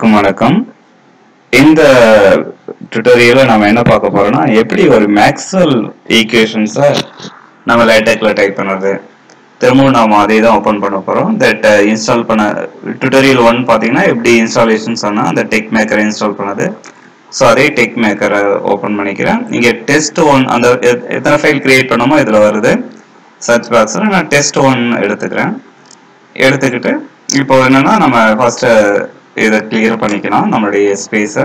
அனைவருக்கும் வணக்கம் இந்த டுட்டோரியல நம்ம என்ன பார்க்க போறோம்னா எப்படி ஒரு மேக்ஸ்வெல் ஈக்குவேஷன்ஸை நம்ம லேட்டெக்ல டைப் பண்ணுறது திரும்பவும் நாம அதே தான் ஓப்பன் பண்ண போறோம் தட் இன்ஸ்டால் பண்ண டுட்டோரியல் ஒன் பார்த்தீங்கன்னா எப்படி இன்ஸ்டாலேஷன் சொன்னா அந்த டெக் மேக்கரை இன்ஸ்டால் பண்ணது ஸோ அதே டெக் மேக்கரை ஓப்பன் பண்ணிக்கிறேன் இங்கே டெஸ்ட் ஒன் அந்த எத்- எத்தனை ஃபைல் கிரியேட் பண்ணோமோ இதில் வருது சர்ச் பாக்ஸில் நான் டெஸ்ட் ஒன் எடுத்துக்கிறேன் எடுத்துக்கிட்டு இப்போ என்னன்னா நம்ம ஃபர்ஸ்ட் இதை கிளியர் பண்ணிக்கலாம் நம்மளுடைய ஸ்பேஸை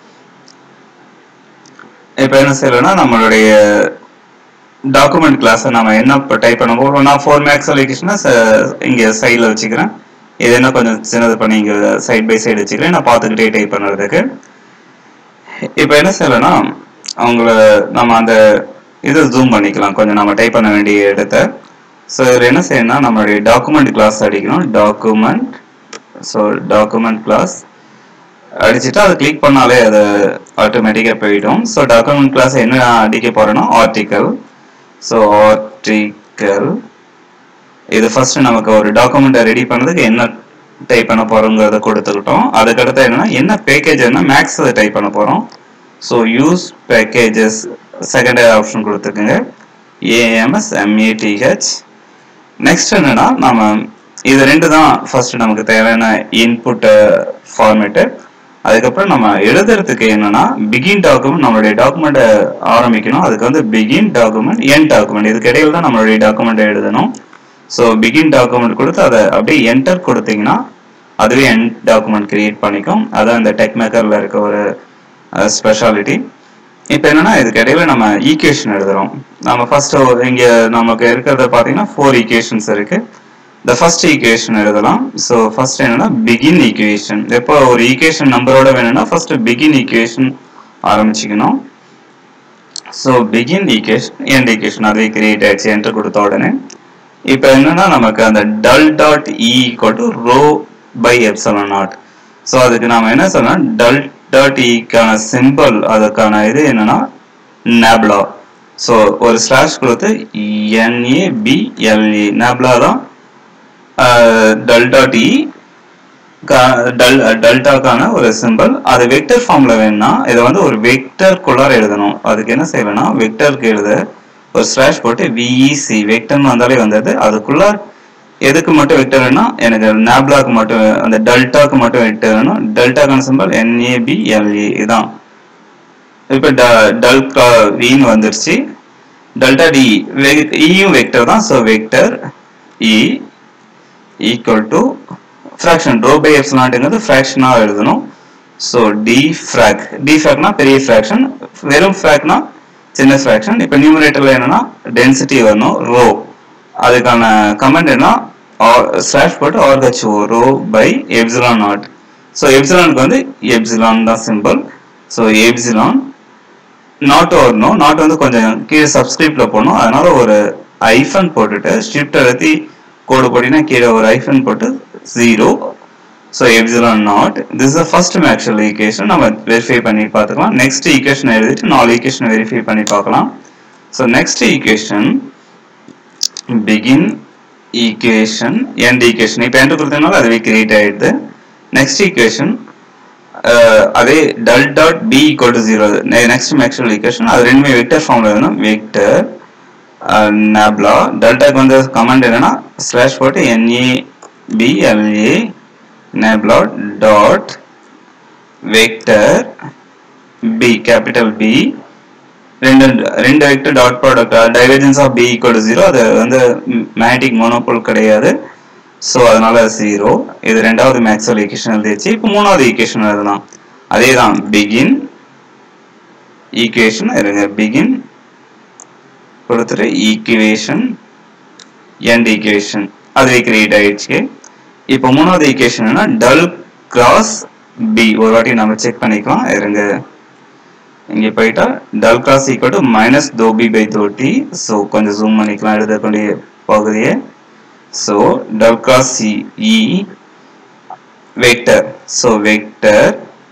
இப்போ என்ன செய்யறோம்னா நம்மளுடைய டாக்குமெண்ட் கிளாஸை நம்ம என்ன டைப் பண்ண போறோம் நான் ஃபோர் மேக்ஸ் அலிகேஷனா இங்கே சைடில் வச்சுக்கிறேன் இது என்ன கொஞ்சம் சின்னது பண்ணி இங்கே சைட் பை சைடு வச்சுக்கிறேன் நான் பார்த்துக்கிட்டே டைப் பண்ணுறதுக்கு இப்போ என்ன செய்யலைன்னா அவங்கள நம்ம அந்த இதை ஜூம் பண்ணிக்கலாம் கொஞ்சம் நம்ம டைப் பண்ண வேண்டிய இடத்த ஸோ இதில் என்ன செய்யணும்னா நம்மளுடைய டாக்குமெண்ட் கிளாஸ் அடிக்கணும் டாக்குமெண்ட் ஸோ டாக்குமெண்ட் கிளாஸ் அடிச்சுட்டு அதை கிளிக் பண்ணாலே அது ஆட்டோமேட்டிக்காக போயிடும் ஸோ டாக்குமெண்ட் கிளாஸ் என்ன அடிக்க போறேன்னா ஆர்டிக்கல் ஸோ ஆர்டிக்கல் இது ஃபர்ஸ்ட் நமக்கு ஒரு டாக்குமெண்ட்டை ரெடி பண்ணதுக்கு என்ன டைப் பண்ண போறோங்கிறத கொடுத்துக்கிட்டோம் அதுக்கடுத்து என்னன்னா என்ன பேக்கேஜ் என்ன மேக்ஸ் அதை டைப் பண்ண போறோம் so use packages second option கொடுத்துருக்குங்க ஏஎம்எஸ் எம்ஏடிஹெச் நெக்ஸ்ட் என்னன்னா நம்ம இது ரெண்டு தான் ஃபர்ஸ்ட் நமக்கு தேவையான இன்புட் ஃபார்மேட்டு அதுக்கப்புறம் நம்ம எழுதுறதுக்கு என்னன்னா பிகின் டாக்குமெண்ட் நம்மளுடைய டாக்குமெண்ட்டை ஆரம்பிக்கணும் அதுக்கு வந்து பிகின் டாக்குமெண்ட் என் டாக்குமெண்ட் இதுக்கு இடையில தான் நம்மளுடைய டாக்குமெண்ட்டை எழுதணும் ஸோ பிகின் டாக்குமெண்ட் கொடுத்து அதை அப்படியே என்டர் கொடுத்தீங்கன்னா அதுவே என் டாக்குமெண்ட் கிரியேட் பண்ணிக்கும் அதான் இந்த டெக் மேக்கரில் இருக்க ஒரு ஸ்பெஷாலிட்டி இப்போ என்னன்னா இதுக்கு இடையில நம்ம ஈக்குவேஷன் எழுதுறோம் நம்ம ஃபர்ஸ்ட் இங்க நமக்கு இருக்கிறத பார்த்தீங்கன்னா ஃபோர் ஈக்குவேஷன்ஸ் இருக்கு இந்த ஃபர்ஸ்ட் ஈக்குவேஷன் எழுதலாம் ஸோ ஃபர்ஸ்ட் என்னன்னா பிகின் ஈக்குவேஷன் எப்போ ஒரு ஈக்குவேஷன் நம்பரோட வேணும்னா ஃபர்ஸ்ட் பிகின் ஈக்குவேஷன் ஆரம்பிச்சுக்கணும் so begin equation end equation அதே கிரியேட் ஆயிடுச்சு என்டர் கொடுத்த உடனே இப்போ என்னன்னா நமக்கு அந்த del dot E equal to rho by epsilon naught so அதுக்கு நாம என்ன சொல்லலாம் டல் டாட் இக்கான சிம்பிள் அதுக்கான இது என்னன்னா நேப்லா ஸோ ஒரு ஸ்லாஷ் கொடுத்து என்ஏபிஎல்இ நேப்லா தான் டல் டாட் இ டல் டெல்டாக்கான ஒரு சிம்பிள் அது வெக்டர் ஃபார்ம்ல வேணும்னா இதை வந்து ஒரு வெக்டர் குள்ளார எழுதணும் அதுக்கு என்ன செய்யணும்னா வெக்டருக்கு எழுத ஒரு ஸ்லாஷ் போட்டு விஇசி வெக்டர்னு வந்தாலே வந்தது அதுக்குள்ள எதுக்கு மட்டும் வெக்டர் வேணும் எனக்கு நேப்லாக்கு மட்டும் அந்த டெல்டாக்கு மட்டும் வெக்டர் வேணும் டெல்டாக்கான சிம்பிள் என்ஏபிஎல்இ இதான் இப்போ டல் வின்னு வந்துருச்சு டெல்டா டி இயும் வெக்டர் தான் so vector E equal to fraction rho by எப்சிலான்ட்டுங்கிறது ஃப்ராக்ஷனாக எழுதணும் ஸோ டி ஃப்ராக் டி ஃப்ராக்னா பெரிய ஃப்ராக்ஷன் வெறும் ஃப்ராக்னா சின்ன ஃப்ராக்ஷன் இப்போ நியூமரேட்டரில் என்னன்னா டென்சிட்டி வரணும் ரோ அதுக்கான கமெண்ட் என்ன ஸ்லாஷ் போட்டு R HO rho by epsilon naught so எப்சிலானுக்கு வந்து எப்சிலான் தான் சிம்பிள் ஸோ எப்சிலான் நாட் வரணும் நாட் வந்து கொஞ்சம் கீழே சப்ஸ்கிரிப்ட்ல போடணும் அதனால ஒரு ஐஃபன் போட்டுட்டு ஷிஃப்ட் அழுத்தி கோடு போட்டினா கீழே ஒரு ஐஃபன் போட்டு zero so epsilon naught this is first Maxwell equation நம்ம வெரிஃபை பண்ணி பார்த்துக்கலாம் நெக்ஸ்ட் ஈக்குவேஷன் எழுதிட்டு நாலு ஈக்குவேஷன் வெரிஃபை பண்ணி பார்க்கலாம் so next equation begin equation end equation இப்போ என்ட்ரு கொடுத்ததுனால அதுவே கிரியேட் ஆயிடுது நெக்ஸ்ட் ஈக்குவேஷன் அதே del dot B equal to zero next Maxwell equation அது ரெண்டுமே வெக்டர் ஃபார்ம்ல வேணும் வெக்டர் நாப்லா டெல்டாக்கு வந்து கமாண்ட் என்னன்னா ஸ்லாஷ் போட்டு NA BLA nabla dot vector B capital B ரெண்டு ரெண்டு vector dot product divergence of B equal to zero அது வந்து மேக்னெட்டிக் மோனோபோல் கிடையாது ஸோ அதனால ஜீரோ இது ரெண்டாவது மேக்ஸ்வெல் ஈக்குவேஷன் எழுதிச்சு இப்போ மூணாவது ஈக்குவேஷன் எழுதலாம் அதே தான் பிகின் ஈக்குவேஷன் இருங்க பிகின் கொடுத்துட்டு ஈக்குவேஷன் எண்ட் ஈக்குவேஷன் அதுவே கிரியேட் ஆயிடுச்சு இப்போ மூணாவது ஈக்குவேஷன் என்ன டல் கிராஸ் பி ஒரு வாட்டி நம்ம செக் பண்ணிக்கலாம் இருங்க இங்கே போயிட்டா del cross equal to minus தோ பி பை தோ டி ஸோ கொஞ்சம் ஜூம் பண்ணிக்கலாம் எழுதக்கூடிய பகுதியை so del cross E vector so vector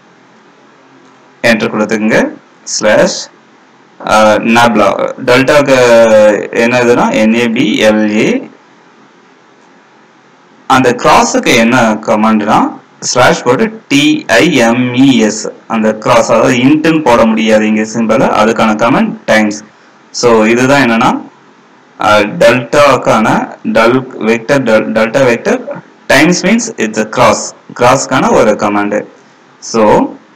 enter கொடுத்துங்க ஸ்லாஷ் நாப்லா டெல்டாக்கு என்னதுன்னா என்ஏபி எல்ஏ அந்த கிராஸுக்கு என்ன கமாண்ட்னா ஸ்லாஷ் போட்டு டிஐஎம்இஎஸ் அந்த கிராஸ் அதாவது இன்ட்டுன்னு போட முடியாது இங்க சிம்பிள் அதுக்கான கமெண்ட் டைம்ஸ் ஸோ இதுதான் என்னன்னா டெல்டாக்கான del vector delta vector times means it's cross கிராஸ்க்கான ஒரு கமாண்டு ஸோ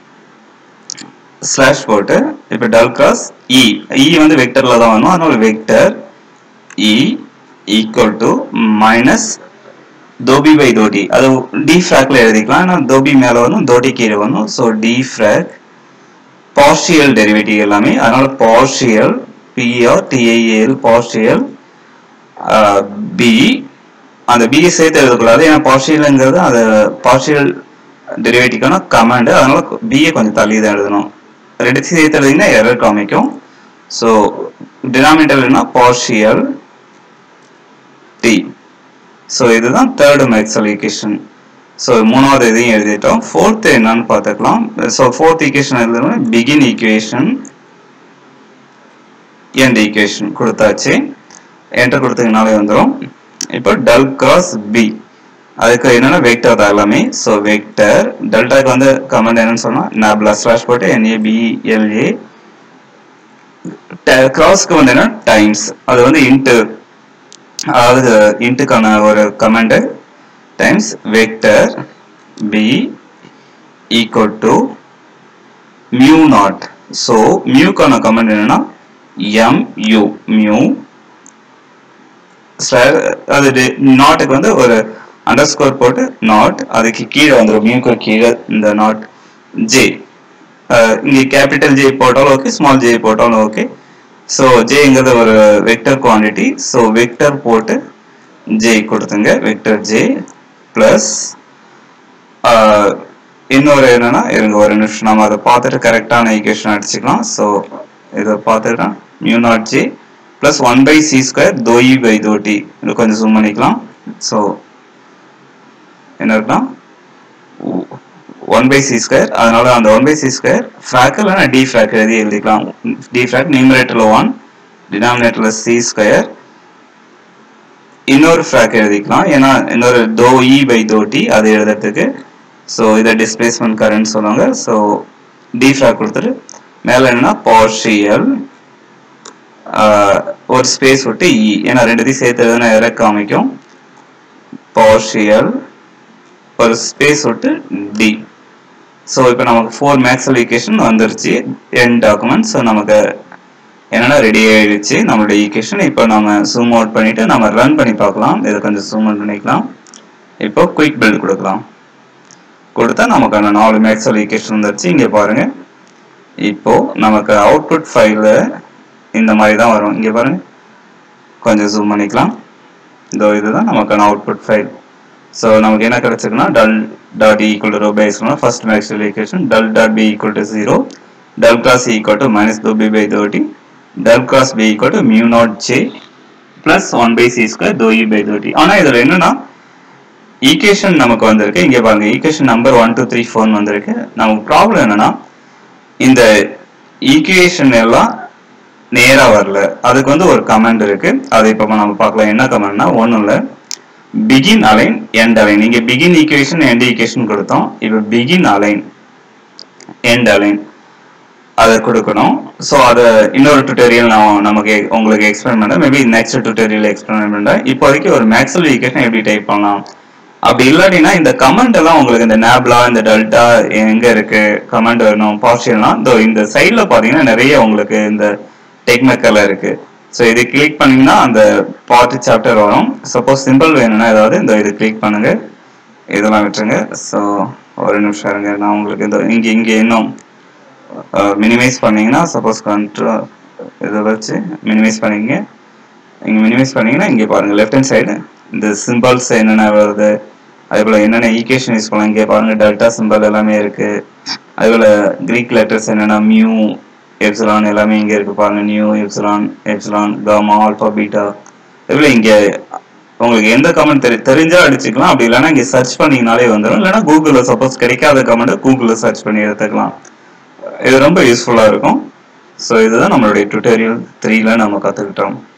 ஸ்லாஷ் போட்டு இப்போ டல் கிராஸ் இ இ வந்து வெக்டர்ல தான் வரணும் அதனால vector E equal to minus தோபி பை தோடி அது டி ஃப்ராக்ல எழுதிக்கலாம் ஆனால் தோபி மேலே வரும் தோடி கீழே வரும் so D frac partial derivative எல்லாமே அதனால partial P R T I A L partial P அந்த பி சேர்த்து எழுதக்கூடாது ஏன்னா பார்ஷியலுங்கிறது அது பார்ஷியல் டெரிவேட்டிவ்க்கான கமாண்டு அதனால பிஏ கொஞ்சம் தள்ளி தான் எழுதணும் ரெண்டு சேர்த்து எழுதிங்கன்னா எரர் காமிக்கும் ஸோ டினாமினேட்டர்னா பார்ஷியல் டி ஸோ இதுதான் தேர்டு மேக்ஸல் ஈக்குவேஷன் ஸோ மூணாவது இதையும் எழுதிட்டோம் ஃபோர்த் என்னன்னு பார்த்துக்கலாம் ஸோ ஃபோர்த் ஈக்குவேஷன் எழுதணும் பிகின் ஈக்குவேஷன் எண்ட் ஈக்குவேஷன் கொடுத்தாச்சு என்டர் கொடுத்தீங்கனாலே வந்துடும் இப்போ டல் கிராஸ் பி அதுக்கு என்னன்னா வெக்டர் தான் எல்லாமே ஸோ வெக்டர் டெல்டாக்கு வந்து கமெண்ட் என்னன்னு சொன்னா நாப்லா ஸ்லாஷ் போட்டு என்ஏபிஎல்ஏ கிராஸ்க்கு வந்து என்ன டைம்ஸ் அது வந்து இன்ட்டு அதாவது இன்ட்டுக்கான ஒரு comment times vector B equal to mu naught so மியூக்கான கமெண்ட் என்னன்னா எம் யூ மியூ அது நாட்டுக்கு வந்து ஒரு அண்டர் ஸ்கோர் போட்டு நாட் அதுக்கு கீழே வந்துடும் மியூக்கு கீழே இந்த நாட் ஜே இங்கே கேபிட்டல் ஜே போட்டாலும் ஓகே ஸ்மால் ஜே போட்டாலும் ஓகே ஸோ ஜேங்கிறது ஒரு வெக்டர் குவான்டிட்டி ஸோ வெக்டர் போட்டு ஜே கொடுத்துங்க வெக்டர் ஜே ப்ளஸ் இன்னொரு என்னன்னா இருங்க ஒரு நிமிஷம் நம்ம அதை பார்த்துட்டு கரெக்டான ஈக்குவேஷன் அடிச்சுக்கலாம் ஸோ இதை பார்த்துட்டா mu naught J plus one by C square தோஇ பை தோ டி இது கொஞ்சம் ஜூம் பண்ணிக்கலாம் ஸோ என்ன இருக்கலாம் ஒன் பை சி ஸ்கொயர் அதனால அந்த one by C square frac இல்லைனா டி ஃப்ராக் எழுதி எழுதிக்கலாம் டி ஃப்ராக் நியூமரேட்டர்ல ஒன் டினாமினேட்டர்ல சி ஸ்கொயர் இன்னொரு ஃப்ராக் எழுதிக்கலாம் ஏன்னா இன்னொரு தோ இ பை தோ டி அது எழுதுறதுக்கு ஸோ இதை டிஸ்பிளேஸ்மெண்ட் கரண்ட் சொல்லுவாங்க ஸோ டி ஃப்ராக் கொடுத்துட்டு மேலே என்னன்னா பார்ஷியல் ஒரு ஸ்பேஸ் விட்டு இ ஏன்னா ரெண்டுத்தையும் சேர்த்து எதுனா இற காமிக்கும் பார்ஷியல் ஒரு ஸ்பேஸ் விட்டு டி ஸோ இப்போ நமக்கு ஃபோர் மேக்ஸல் ஈக்குவேஷன் வந்துருச்சு என் டாக்குமெண்ட் ஸோ நமக்கு என்னென்னா ரெடி ஆயிடுச்சு நம்மளோட ஈக்குவேஷன் இப்போ நம்ம ஜூம் அவுட் பண்ணிட்டு நம்ம ரன் பண்ணி பார்க்கலாம் இதை கொஞ்சம் ஜூம் அவுட் பண்ணிக்கலாம் இப்போ குயிக் பில்ட் கொடுக்கலாம் கொடுத்தா நமக்கான நாலு மேக்ஸல் ஈக்குவேஷன் வந்துருச்சு இங்கே பாருங்க இப்போ நமக்கு அவுட்புட் ஃபைலில் இந்த மாதிரி தான் வரும் இங்கே பாருங்க கொஞ்சம் ஜூம் பண்ணிக்கலாம் இதோ இதுதான் நமக்கான அவுட்புட் ஃபைல் ஸோ நமக்கு என்ன கிடைச்சிருக்குன்னா del dot equal to rho by எக்ஸ்லாம் first Maxwell equation del dot B equal to zero del cross equal to minus two B by தோ T del cross B equal to mu naught J plus one by C square தோ E by தோ D ஆனால் இதில் என்னன்னா equation நமக்கு வந்திருக்கு இங்கே பாருங்க equation number one two three four வந்திருக்கு நமக்கு ப்ராப்ளம் என்னன்னா இந்த ஈக்குவேஷன் எல்லாம் நேரா வரல அதுக்கு வந்து ஒரு கமெண்ட் இருக்கு அதை இப்போ நம்ம பார்க்கலாம் என்ன கமெண்ட்னா ஒன்றும் இல்லை பிகின் அலைன் எண்ட் அலைன் இங்க பிகின் ஈக்குவேஷன் எண்ட் ஈக்குவேஷன் கொடுத்தோம் இப்போ பிகின் அலைன் எண்ட் அலைன் அதை கொடுக்கணும் ஸோ அதை இன்னொரு டுட்டோரியல் நான் நமக்கு உங்களுக்கு எக்ஸ்பிளைன் பண்ணுறேன் மேபி நெக்ஸ்ட் டுட்டோரியல் எக்ஸ்பிளைன் பண்ணுறேன் இப்போதைக்கு ஒரு மேக்ஸல் ஈக்குவேஷன் எப்படி டைப் பண்ணலாம் அப்படி இல்லாட்டினா இந்த கமெண்ட் எல்லாம் உங்களுக்கு இந்த நேப்லா இந்த டெல்டா எங்க இருக்கு கமெண்ட் வரணும் பார்ஷியல்னா இந்த இந்த சைட்ல பாத்தீங்கன்னா நிறைய உங்களுக்கு இந்த டெக்னிக்கல் இருக்கு ஸோ இது கிளிக் பண்ணீங்கன்னா அந்த பார்ட் சாப்டர் வரும் சப்போஸ் சிம்பிள் வேணும்னா ஏதாவது இந்த இது கிளிக் பண்ணுங்க இதெல்லாம் விட்டுருங்க ஸோ ஒரு நிமிஷம் இருங்க நான் உங்களுக்கு இந்த இங்கே இங்கே இன்னும் மினிமைஸ் பண்ணீங்கன்னா சப்போஸ் கண்ட்ரோல் இதை வச்சு மினிமைஸ் பண்ணிங்க இங்கே மினிமைஸ் பண்ணீங்கன்னா இங்கே பாருங்க லெஃப்ட் ஹேண்ட் சைடு இந்த சிம்பிள்ஸ் என்னென்ன வருது அதே போல் என்னென்ன ஈக்குவேஷன் யூஸ் பண்ணலாம் இங்கே பாருங்க டெல்டா சிம்பிள் எல்லாமே இருக்கு அதே போல் கிரீக் லெட்டர்ஸ் என்னென்னா மியூ எப்சிலான் எல்லாமே இங்கே இருக்கு பாருங்க nu epsilon epsilon gamma alpha beta இதுல இங்கே உங்களுக்கு எந்த கமெண்ட் தெரி தெரிஞ்சா அடிச்சுக்கலாம் அப்படி இல்லைன்னா இங்கே சர்ச் பண்ணீங்கனாலே வந்துடும் இல்லைன்னா கூகுளில் சப்போஸ் கிடைக்காத கமெண்ட் கூகுளில் சர்ச் பண்ணி எடுத்துக்கலாம் இது ரொம்ப யூஸ்ஃபுல்லாக இருக்கும் ஸோ இதுதான் நம்மளுடைய டுட்டோரியல் த்ரீல நம்ம கற்றுக்கிட்டோம்